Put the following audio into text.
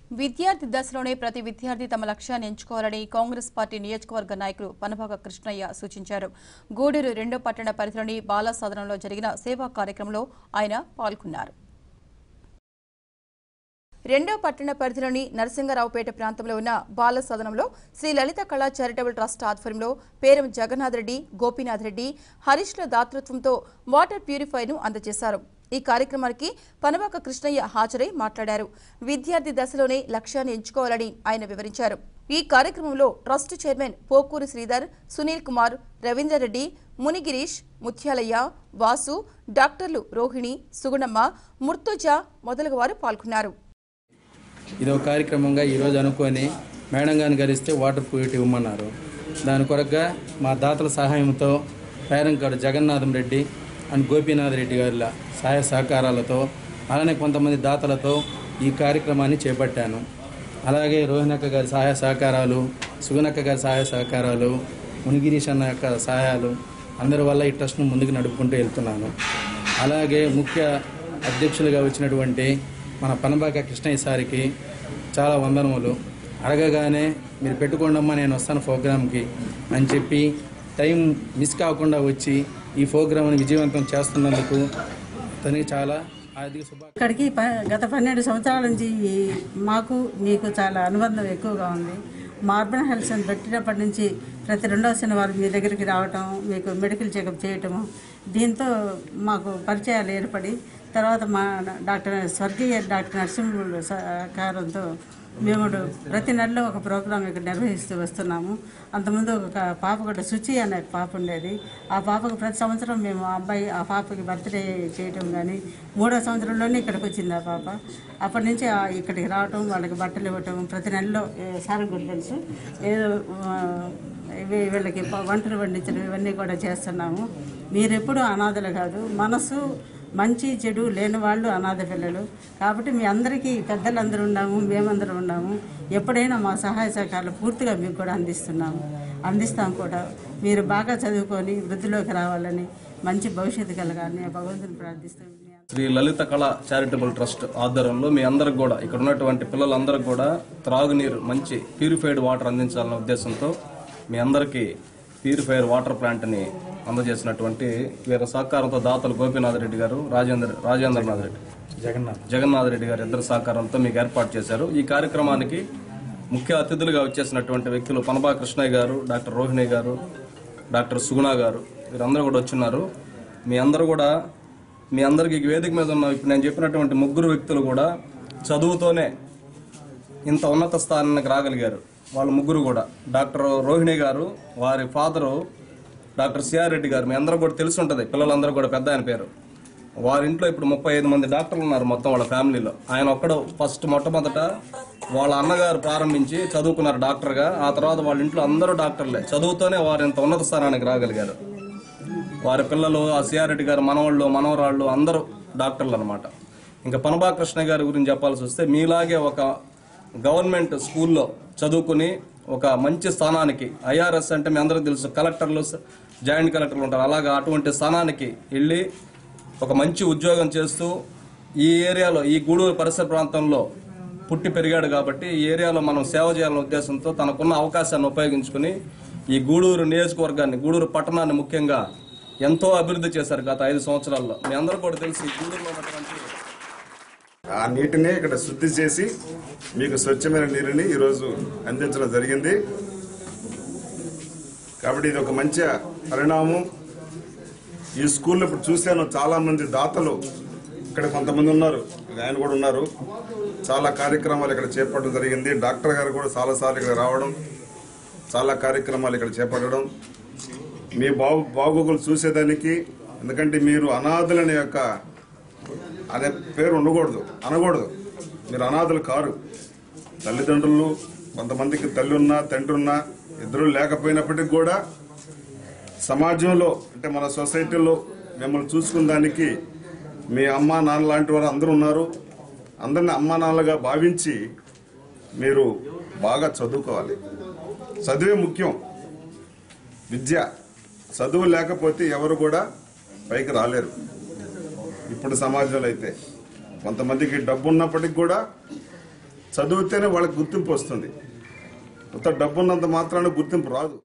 విద్యార్థి దశలోనే ప్రతి విద్యార్థి తమ లక్ష్యాన్ని ఎంచుకోవాలని కాంగ్రెస్ పార్టీ నియోజకవర్గ నాయకులు పనభాగ కృష్ణయ్య సూచించారు గూడూరు రెండో పట్టణ పరిధిలోని బాల సదనంలో జరిగిన సేవా కార్యక్రమంలో ఆయన పాల్గొన్నారు రెండో పట్టణ పరిధిలోని నరసింగరావుపేట ప్రాంతంలో ఉన్న బాల సదనంలో శ్రీ లలిత కళా చారిటబుల్ ట్రస్ట్ ఆధ్వర్యంలో పేరం జగన్నాథ్ రెడ్డి గోపీనాథ్ రెడ్డి హరీష్ల దాతృత్వంతో వాటర్ ప్యూరిఫైను అందజేశారు ఈ కార్యక్రమానికి పనవాక కృష్ణయ్య హాజరై మాట్లాడారు విద్యార్థి దశలోనే లక్ష్యాన్ని ఎంచుకోవాలని ఆయన వివరించారు ఈ కార్యక్రమంలో ట్రస్ట్ చైర్మన్ పోకూరి శ్రీధర్ సునీల్ కుమార్ రవీంద్రరెడ్డి మునిగిరీష్ ముత్యాలయ్య వాసు డాక్టర్లు రోహిణి సుగుణమ్మ ముర్తుజా మొదలగు వారు పాల్గొన్నారు ఇది ఒక కార్యక్రమంగా ఈరోజు అనుకొని మేడం గారిని గరిస్తే వాటర్ ప్యూరిటీ ఇవ్వమన్నారు దాని కొరకుగా మా దాతల సహాయంతో పేరంకాడు జగన్నాథం రెడ్డి అండ్ గోపీనాథ్ రెడ్డి గారి సహాయ సహకారాలతో అలానే కొంతమంది దాతలతో ఈ కార్యక్రమాన్ని చేపట్టాను అలాగే రోహిణక్క గారి సహాయ సహకారాలు సుగుణక్క గారి సహాయ సహకారాలు మునిగిరీష్ అన్న యొక్క సహాయాలు అందరి వల్ల ఈ ట్రస్ట్ను ముందుకు నడుపుకుంటూ వెళ్తున్నాను అలాగే ముఖ్య అధ్యక్షులుగా వచ్చినటువంటి మన పనబాక కృష్ణయ్య సారికి చాలా వందనములు అడగగానే మీరు పెట్టుకోండమ్మా నేను వస్తాను ప్రోగ్రామ్కి అని చెప్పి టైం మిస్ కాకుండా వచ్చి ఈ ప్రోగ్రామ్ని విజయవంతం చేస్తున్నందుకు తనకి చాలా ఆర్థిక శుభా ఇక్కడికి ప- గత పన్నెండు సంవత్సరాల నుంచి ఈ- మాకు మీకు చాలా అనుబంధం ఎక్కువగా ఉంది మా అర్బన్ హెల్త్ సెంటర్ పెట్టినప్పటి నుంచి ప్రతి రెండవ శనివారం మీ దగ్గరికి రావటం మీకు మెడికల్ చెకప్ చేయటము దీంతో మాకు పరిచయాలు ఏర్పడి తర్వాత మా డాక్టర్ స్వర్గీయ డాక్టర్ నరసింహుడు సహకారంతో మేము ప్రతి నెలలో ఒక ప్రోగ్రాం ఇక్కడ నిర్వహిస్తూ వస్తున్నాము అంతకుముందు ఒక పాప కూడా శుచి అనే పాప ఉండేది ఆ పాపకు ప్రతి సంవత్సరం మేము ఆ అబ్బాయి ఆ పాపకి బర్త్డే చేయటం కానీ మూడో సంవత్సరంలోనే ఇక్కడికి వచ్చింది ఆ పాప అప్పటి నుంచి ఆ ఇక్కడికి రావటం వాళ్ళకి బట్టలు ఇవ్వటం ప్రతి నెలలో ఏ- సార్ గురి తెలుసు ఏదో ఆ, ఇవి వీళ్ళకి ప- వంటలు వండించడం ఇవన్నీ కూడా చేస్తున్నాము మీరెప్పుడు అనాథలు కాదు మనసు మంచి చెడు లేని వాళ్ళు అనాథ పిల్లలు కాబట్టి మీ అందరికీ పెద్దలందరూ ఉన్నాము మేమందరం ఉన్నాము ఎప్పుడైనా మా సహాయ సహకారాలు పూర్తిగా మీకు కూడా అందిస్తున్నాము అందిస్తాం కూడా మీరు బాగా చదువుకొని వృద్ధిలోకి రావాలని మంచి భవిష్యత్తు కలగాలని ఆ భగవంతుని ప్రార్థిస్తాం శ్రీ లలిత కళ చారిటబుల్ ట్రస్ట్ ఆధ్వర్యంలో మీ అందరికి కూడా ఇక్కడ ఉన్నటువంటి పిల్లలందరికీ కూడా త్రాగునీరు మంచి ప్యూరిఫైడ్ వాటర్ అందించాలనే ఉద్దేశంతో మీ అందరికీ ప్యూరిఫైర్ వాటర్ ప్లాంట్ని అందజేసినటువంటి వీరి సహకారంతో దాతలు గోపీనాథ్ రెడ్డి గారు రాజేంద్ర రాజేంద్రనాథ్ రెడ్డి జగన్నాథ్ జగన్నాథ్ రెడ్డి గారు ఇద్దరు సహకారంతో మీకు ఏర్పాటు చేశారు ఈ కార్యక్రమానికి ముఖ్య అతిథులుగా వచ్చేసినటువంటి వ్యక్తులు పనబా కృష్ణయ్య గారు డాక్టర్ రోహిణి గారు డాక్టర్ సుగుణ గారు వీరందరూ కూడా వచ్చున్నారు మీ అందరూ కూడా మీ అందరికి ఈ వేదిక మీద ఉన్న ఇప్పుడు నేను చెప్పినటువంటి ముగ్గురు వ్యక్తులు కూడా చదువుతోనే ఇంత ఉన్నత స్థానానికి రాగలిగారు వాళ్ళ ముగ్గురు కూడా డాక్టర్ రోహిణి గారు వారి ఫాదరు డాక్టర్ సిఆర్ రెడ్డి గారు మీ అందరూ కూడా తెలిసి ఉంటుంది పిల్లలందరూ కూడా పెద్ద ఆయన పేరు వారి ఇంట్లో ఇప్పుడు ముప్పై ఐదు మంది డాక్టర్లు ఉన్నారు మొత్తం వాళ్ళ ఫ్యామిలీలో ఆయన ఒక్కడు ఫస్ట్ మొట్టమొదట వాళ్ళ అన్నగారు ప్రారంభించి చదువుకున్నారు డాక్టర్గా ఆ తర్వాత వాళ్ళ ఇంట్లో అందరూ డాక్టర్లే చదువుతోనే వారు ఇంత ఉన్నత స్థానానికి రాగలిగారు వారి పిల్లలు ఆ సిఆర్రెడ్డి గారు మనవాళ్ళు మనవరాళ్ళు అందరూ డాక్టర్లు అనమాట ఇంకా పనబా కృష్ణ గారి గురించి చెప్పాల్సి వస్తే మీలాగే ఒక గవర్నమెంట్ స్కూల్లో చదువుకుని ఒక మంచి స్థానానికి ఐఆర్ఎస్ అంటే మీ అందరికీ తెలుసు కలెక్టర్లు జాయింట్ కలెక్టర్లు ఉంటారు అలాగా అటువంటి స్థానానికి వెళ్ళి ఒక మంచి ఉద్యోగం చేస్తూ ఈ ఏరియాలో ఈ గూడూరు పరిసర ప్రాంతంలో పుట్టి పెరిగాడు కాబట్టి ఈ ఏరియాలో మనం సేవ చేయాలనే ఉద్దేశంతో తనకున్న అవకాశాన్ని ఉపయోగించుకుని ఈ గూడూరు నియోజకవర్గాన్ని గూడూరు పట్టణాన్ని ముఖ్యంగా ఎంతో అభివృద్ధి చేశారు గత ఐదు సంవత్సరాల్లో మీ అందరూ కూడా తెలిసి ఈ గూడూరులో ఉన్నటువంటి ఆ నీటిని ఇక్కడ శుద్ధి చేసి మీకు స్వచ్ఛమైన నీరుని ఈరోజు అందించడం జరిగింది కాబట్టి ఇది ఒక మంచి పరిణామం ఈ స్కూల్లో ఇప్పుడు చూశాను చాలా మంది దాతలు ఇక్కడ కొంతమంది ఉన్నారు ఆయన కూడా ఉన్నారు చాలా కార్యక్రమాలు ఇక్కడ చేపట్టడం జరిగింది డాక్టర్ గారు కూడా చాలాసార్లు ఇక్కడ రావడం చాలా కార్యక్రమాలు ఇక్కడ చేపట్టడం మీ బాగు బాగోగులు చూసేదానికి ఎందుకంటే మీరు అనాథులని యొక్క అనే పేరు ఉండకూడదు అనకూడదు మీరు అనాథులు కారు తల్లిదండ్రులు కొంతమందికి తల్లి ఉన్నా తండ్రి ఉన్నా ఇద్దరు లేకపోయినప్పటికీ కూడా సమాజంలో అంటే మన సొసైటీలో మిమ్మల్ని చూసుకున్న దానికి మీ అమ్మ నాన్న లాంటి వారు అందరూ ఉన్నారు అందరిని అమ్మ నాన్నలుగా భావించి మీరు బాగా చదువుకోవాలి చదువే ముఖ్యం విద్య చదువు లేకపోతే ఎవరు కూడా పైకి రాలేరు ఇప్పుడు సమాజంలో అయితే కొంతమందికి డబ్బు ఉన్నప్పటికి కూడా చదివితేనే వాళ్ళకి గుర్తింపు వస్తుంది మొత్తం డబ్బున్నంత మాత్రాన గుర్తింపు రాదు